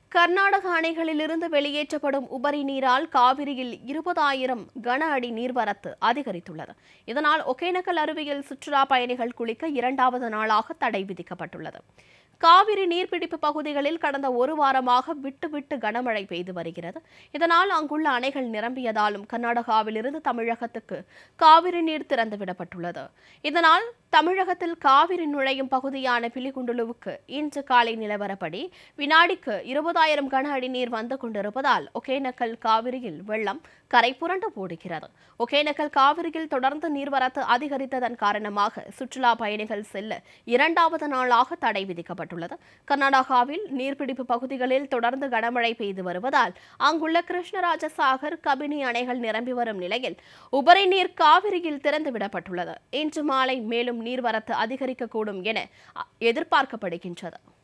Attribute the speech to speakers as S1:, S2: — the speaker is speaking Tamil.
S1: கர்நாடக அணைகளிலிருந்து வெளியேற்றப்படும் உபரி நீரால் காவிரியில் இருபதாயிரம் கன அடி நீர்வரத்து அதிகரித்துள்ளது இதனால் ஒகேனக்கல் அருவியில் சுற்றுலா பயணிகள் குளிக்க இரண்டாவது நாளாக தடை விதிக்கப்பட்டுள்ளது காவிரி நீர்பிடிப்பு பகுதிகளில் கடந்த ஒரு வாரமாக விட்டு விட்டு கனமழை பெய்து வருகிறது இதனால் அங்குள்ள அணைகள் நிரம்பியதாலும் கர்நாடகாவிலிருந்து தமிழகத்துக்கு காவிரி நீர் திறந்துவிடப்பட்டுள்ளது இதனால் தமிழகத்தில் காவிரி நுழையும் பகுதியான பிலிகுண்டுலுவுக்கு இன்று காலை நிலவரப்படி வினாடிக்கு இருபதாயிரம் கன அடி நீர் வந்து கொண்டிருப்பதால் ஒகேனக்கல் காவிரியில் வெள்ளம் கரை புரண்டு ஓடுகிறது ஒகேனக்கல் காவிரியில் தொடர்ந்து நீர்வரத்து அதிகரித்ததன் காரணமாக சுற்றுலா பயணிகள் செல்ல இரண்டாவது நாளாக தடை விதிக்கப்பட்டுள்ளது கர்நாடகாவில் நீர்பிடிப்பு பகுதிகளில் தொடர்ந்து கனமழை பெய்து வருவதால் அங்குள்ள கிருஷ்ணராஜ சாகர் கபினி அணைகள் நிரம்பி வரும் நிலையில் உபரி நீர் காவிரியில் திறந்து விடப்பட்டுள்ளது இன்று மாலை மேலும் நீர்வரத்து அதிகரிக்கக்கூடும் என அ, எதிர்பார்க்கப்படுகின்றது